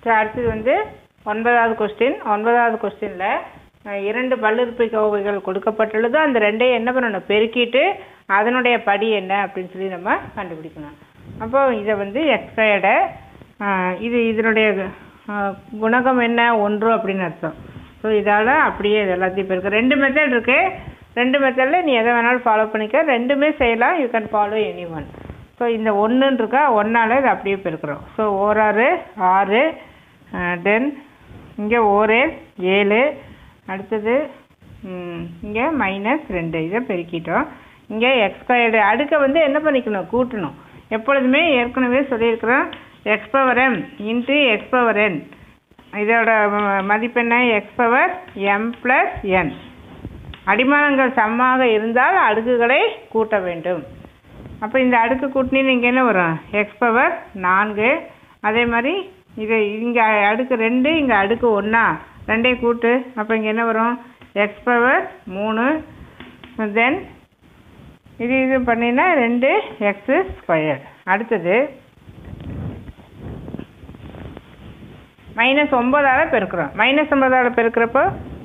so அடுத்தது வந்து ஒன்பதாவது கொஸ்டின் ஒன்பதாவது கொஸ்டினில் இரண்டு பல்லுறுப்புக்கோவைகள் கொடுக்கப்பட்டுள்ளது அந்த ரெண்டையும் என்ன பண்ணணும் பெருக்கிட்டு அதனுடைய படி என்ன அப்படின்னு சொல்லி நம்ம கண்டுபிடிக்கணும் அப்போ இதை வந்து எக்ஸ்பயர்டை இது இதனுடைய ஆஹ், குணகம் என்ன ஒன்று அப்படின்னு அர்த்தம் ஸோ இதால் அப்படியே இது எல்லாத்தையும் பெருக்கு ரெண்டு மெத்தட் இருக்குது ரெண்டு மெத்தடில் நீ எதை வேணாலும் ஃபாலோ பண்ணிக்க ரெண்டுமே செய்யலாம் you can follow any one so இந்த ஒன்றுன்னு இருக்கா ஒன்றால் இதை அப்படியே பெருக்கிறோம் ஸோ ஓராறு ஆறு தென் இங்கே ஓரேழு ஏழு அடுத்தது இங்கே மைனஸ் ரெண்டு இதை பெருக்கிட்டோம் இங்கே எக்ஸ்பயர்டு அடுக்கை வந்து என்ன பண்ணிக்கணும் கூட்டணும் எப்பொழுதுமே ஏற்கனவே சொல்லியிருக்கிறோம் X power M into X power N இதோட ம- மதிப்பு என்ன X power M plus N அடிமானங்கள் சமமாக இருந்தால் அடுக்குகளை கூட்ட வேண்டும் அப்போ இந்த அடுக்கு கூட்டினீங்க இங்கே என்ன வரும் எக்ஸ் பவர் நான்கு அதே மாதிரி இது இங்கே அடுக்கு ரெண்டு இங்கே அடுக்கு ஒன்றா ரெண்டையும் கூட்டு அப்போ இங்கே என்ன வரும் எக்ஸ் பவர் மூணு தென் இது இது பண்ணினா ரெண்டு எக்ஸு ஸ்கொயர் அடுத்தது மைனஸ் ஒம்பதால் பெருக்கிறோம் மைனஸ் ஒம்பதால் பெருக்கிறப்போ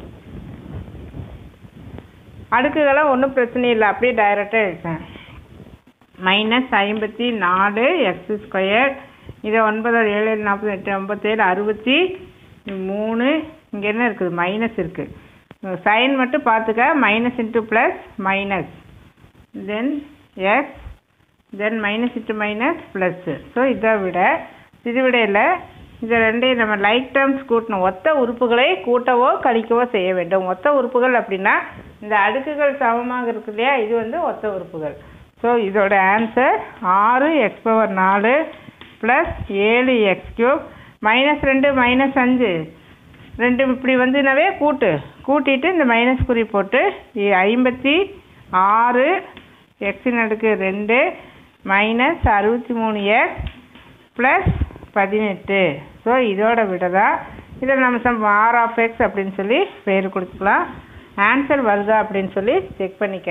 அடுக்குகளை ஒன்றும் பிரச்சனை இல்லை அப்படியே டைரெக்டாக எழுதுறேன் மைனஸ் ஐம்பத்தி நாலு எக்ஸ் ஸ்கொயர் இதை ஒன்பது ஏழு ஏழு நாற்பது எட்டு ஐம்பத்தேழு அறுபத்தி மூணு இங்கே என்ன இருக்குது மைனஸ் இருக்குது சைன் மட்டும் பார்த்துக்க minus into plus minus then X then minus into minus plus so இதை விட இது விட இல்லை இதை ரெண்டையும் நம்ம லைக் டேர்ம்ஸ் கூட்டணும் ஒத்த உறுப்புகளை கூட்டவோ கழிக்கவோ செய்ய வேண்டும் ஒத்த உறுப்புகள் அப்படின்னா இந்த அடுக்குகள் சமமாக இருக்கு இல்லையா இது வந்து ஒத்த உறுப்புகள் ஸோ இதோட ஆன்சர் ஆறு எக்ஸ் பவர் நாலு ப்ளஸ் ஏழு எக்ஸ் கியூப் மைனஸ் ரெண்டு மைனஸ் அஞ்சு ரெண்டு இப்படி வந்துனாவே கூட்டு கூட்டிட்டு இந்த மைனஸ் குறி போட்டு இ- ஐம்பத்தி ஆறு எக்ஸின் அடுக்கு ரெண்டு மைனஸ் அறுபத்தி மூணு எக்ஸ் ப்ளஸ் பதினெட்டு ஸோ இதோட விட தான் இதை நம்ம சம் ஆர் ஆஃப் எக்ஸ் அப்படின்னு சொல்லி பேர் கொடுத்துக்கலாம் ஆன்சர் வருதா அப்படின்னு சொல்லி செக் பண்ணிக்க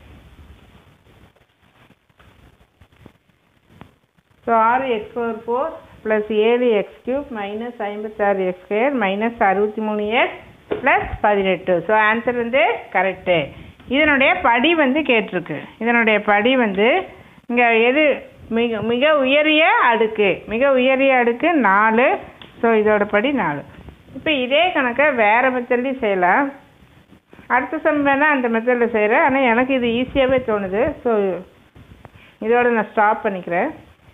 ஸோ ஆறு எக்ஸ் பவர் ஃபோர் ப்ளஸ் ஏழு எக்ஸ் கியூப் மைனஸ் ஐம்பத்தாறு எக்ஸ் ஸ்கொயர் மைனஸ் அறுபத்தி மூணு எக்ஸ் ப்ளஸ் பதினெட்டு ஸோ ஆன்சர் வந்து கரெக்டு இதனுடைய படி வந்து கேட்டிருக்கு இதனுடைய படி வந்து இங்கே எது மிக மிக உயரிய அடுக்கு மிக உயரிய அடுக்கு நாலு ஸோ இதோட படி நாலு இப்போ இதே கணக்கை வேறு மெத்தட்லையும் செய்யலாம் அடுத்த சம் வேணால் அந்த மெத்தடில் செய்கிறேன் ஆனால் எனக்கு இது ஈஸியாகவே தோணுது ஸோ இதோட நான் ஸ்டாப் பண்ணிக்கிறேன்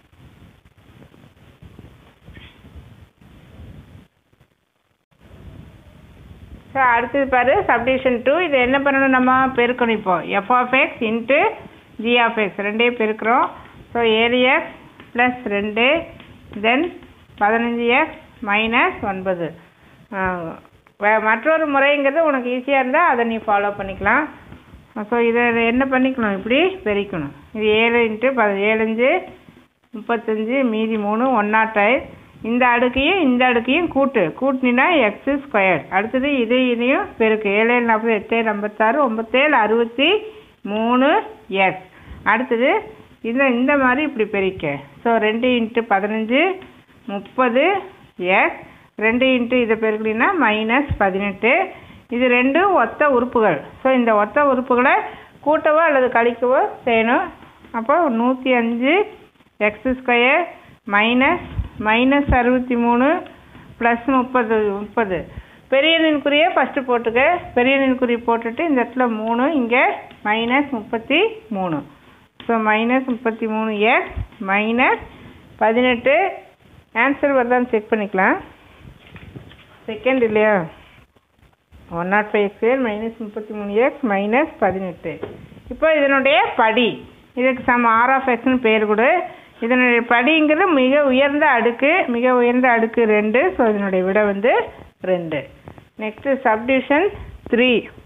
ஸோ அடுத்தது பாரு சப்டிஷன் டூ இது என்ன பண்ணணும் நம்ம பெருக்கணும் இப்போ F of X into G of X ரெண்டையும் பெருக்கிறோம் ஸோ ஏழு எக்ஸ் ப்ளஸ் ரெண்டு தென் பதினஞ்சு எக்ஸ் மைனஸ் ஒன்பது வே மற்றொரு முறைங்கிறது உனக்கு ஈஸியாக இருந்தால் அதை நீ ஃபாலோ பண்ணிக்கலாம் ஸோ இதை என்ன பண்ணிக்கணும் இப்படி பெருக்கணும் இது ஏழு இன்ட்டு ப ஏழஞ்சு முப்பத்தஞ்சு மீதி மூணு ஒன்னாட்டாய் இந்த அடுக்கையும் இந்த அடுக்கையும் கூட்டு கூட்டினா எக்ஸு ஸ்கொயர் அடுத்தது இது இதையும் பெருக்கு ஏழு ஏழு நாற்பது எட்டு ஏழு ஐம்பத்தாறு ஒம்பத்தேழு அறுபத்தி மூணு எக்ஸ் அடுத்தது இந்த இந்த மாதிரி இப்படி பெருக்க ஸோ ரெண்டு இன்ட்டு பதினஞ்சு முப்பது எக்ஸ் ரெண்டு இன்ட்டு இதை பெருக்கினா மைனஸ் பதினெட்டு இது ரெண்டும் ஒத்த உறுப்புகள் ஸோ இந்த ஒத்த உறுப்புகளை கூட்டவோ அல்லது கழிக்கவோ செய்யணும் அப்போ நூற்றி அஞ்சு எக்ஸ் ஸ்கொயர் மைனஸ் மைனஸ் அறுபத்தி மூணு ப்ளஸ் முப்பது முப்பது பெரிய எண்ணின்குறியை ஃபஸ்ட்டு போட்டுக்க பெரிய எண்ணின்குறி போட்டுட்டு இந்த இடத்துல மூணு இங்கே மைனஸ் முப்பத்தி மூணு ஸோ மைனஸ் முப்பத்தி மூணு எக்ஸ் மைனஸ் பதினெட்டு ஆன்சர் வருதான்னு செக் பண்ணிக்கலாம் செகண்ட் இல்லையா one naught five x minus முப்பத்தி மூணு எக்ஸ் மைனஸ் பதினெட்டு இப்போ இதனுடைய படி இதுக்கு சம் ஆர் ஆஃப் எக்ஸ்னு பேர் கொடு இதனுடைய படிங்கிறது மிக உயர்ந்த அடுக்கு மிக உயர்ந்த அடுக்கு ரெண்டு ஸோ இதனுடைய விட வந்து ரெண்டு நெக்ஸ்ட்டு சப்டிவிஷன் த்ரீ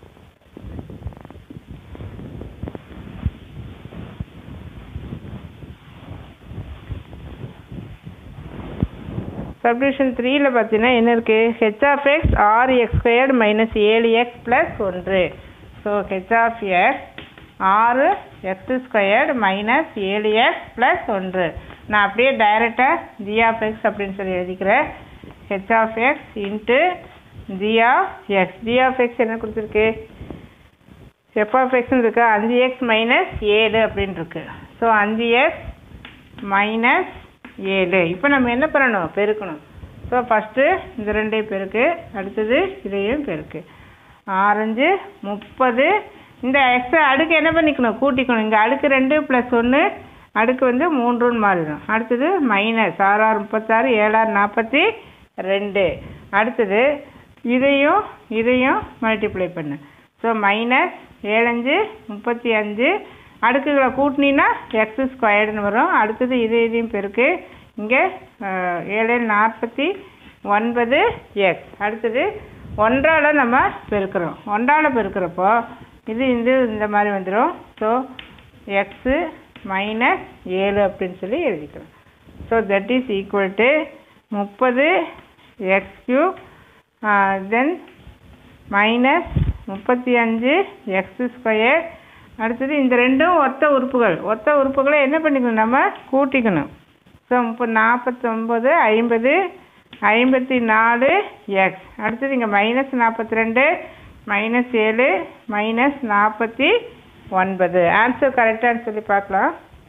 சப்டிவிஷன் த்ரீயில் பார்த்தீங்கன்னா என்ன இருக்குது ஹெச் ஆஃப் எக்ஸ் ஆறு எக்ஸ் ஸ்கொயர்டு மைனஸ் ஏழு எக்ஸ் ப்ளஸ் ஒன்று ஸோ ஹெச் ஆஃப் எக்ஸ் ஆறு எக்ஸ் ஸ்கொயர்டு மைனஸ் ஏழு எக்ஸ் ப்ளஸ் ஒன்று நான் அப்படியே டைரெக்டாக ஜி ஆஃப் எக்ஸ் அப்படின்னு சொல்லி எழுதிக்கிறேன் h of X into G of x g of x என்ன கொடுத்துருக்கு எஃப் ஆஃப் எக்ஸ்னு இருக்கு அஞ்சு எக்ஸ் மைனஸ் ஏழு அப்படின்னு இருக்கு ஸோ அஞ்சு எக்ஸ் மைனஸ் ஏழு இப்போ நம்ம என்ன பண்ணணும் பெருக்கணும் ஸோ ஃபஸ்ட்டு இந்த ரெண்டையும் பெருக்கு அடுத்தது இதையும் பெருக்கு ஆரஞ்சு முப்பது இந்த எக்ஸ்ட்ரா அடுக்கு என்ன பண்ணிக்கணும் கூட்டிக்கணும் இங்கே அடுக்கு ரெண்டு ப்ளஸ் ஒன்று அடுக்கு வந்து மூன்றுன்னு மாறிடும் அடுத்தது மைனஸ் ஆறாறு முப்பத்தாறு ஏழாறு நாற்பத்தி ரெண்டு அடுத்தது இதையும் இதையும் மல்டிப்ளை பண்ணு ஸோ மைனஸ் ஏழஞ்சு முப்பத்தி அஞ்சு அடுக்குகளை கூட்டினீங்கன்னா எக்ஸ் ஸ்கொயர்டுன்னு வரும் அடுத்தது இது இதையும் பெருக்கு இங்கே ஏழு நாற்பத்தி ஒன்பது எக்ஸ் அடுத்தது ஒன்றால் நம்ம பெருக்கிறோம் ஒன்றால் பெருக்கிறப்போ இது இந்த இந்த மாதிரி வந்துடும் ஸோ எக்ஸு மைனஸ் ஏழு அப்படின்னு சொல்லி எழுதிக்கிறோம் so that is equal to முப்பது எக்ஸ் கியூப் தென் மைனஸ் முப்பத்தி அஞ்சு எக்ஸ் ஸ்கொயர் அடுத்தது இந்த ரெண்டும் ஒத்த உறுப்புகள் ஒத்த உறுப்புகளை என்ன பண்ணிக்கணும் நம்ம கூட்டிக்கணும் ஸோ முப்பது நாற்பத்தொம்பது ஐம்பது ஐம்பத்தி நாலு எக்ஸ் அடுத்தது இங்கே மைனஸ் நாற்பத்தி ரெண்டு மைனஸ் ஏழு மைனஸ் நாற்பத்தி ஒன்பது ஆன்சர் கரெக்டான்னு சொல்லி பார்க்கலாம்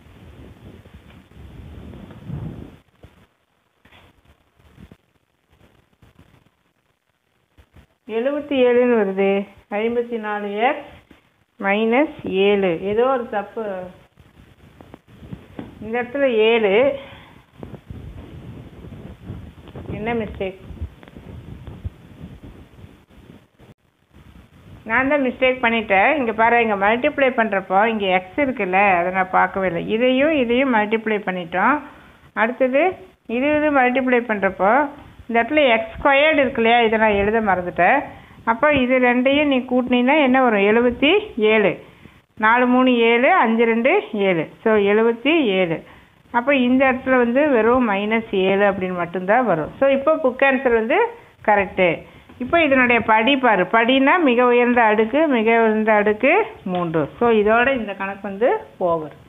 எழுபத்தி ஏழுன்னு வருது ஐம்பத்தி நாலு எக்ஸ் மைனஸ் ஏழு ஏதோ ஒரு தப்பு இந்த இடத்துல ஏழு என்ன மிஸ்டேக் நான் தான் மிஸ்டேக் பண்ணிட்டேன் இங்கே பாரு இங்கே மல்டிப்ளை பண்ணுறப்போ இங்கே எக்ஸ் இருக்குல்ல அதை நான் பார்க்கவே இல்லை இதையும் இதையும் மல்டிப்ளை பண்ணிட்டோம் அடுத்தது இது இது மல்டிப்ளை பண்ணுறப்போ இந்த இடத்துல எக்ஸ் ஸ்கொயர்டு இருக்கு இல்லையா இதை நான் எழுத மறந்துட்டேன் அப்போ இது ரெண்டையும் நீ கூட்டினீங்கன்னா என்ன வரும் எழுபத்தி ஏழு நாலு மூணு ஏழு அஞ்சு ரெண்டு ஏழு ஸோ எழுபத்தி ஏழு அப்போ இந்த இடத்துல வந்து வெறும் மைனஸ் ஏழு அப்படின்னு மட்டும்தான் வரும் ஸோ இப்போ புக் ஆன்சர் வந்து கரெக்டு இப்போ இதனுடைய படி பாரு படினா மிக உயர்ந்த அடுக்கு மிக உயர்ந்த அடுக்கு மூன்று ஸோ இதோட இந்த கணக்கு வந்து ஓவர்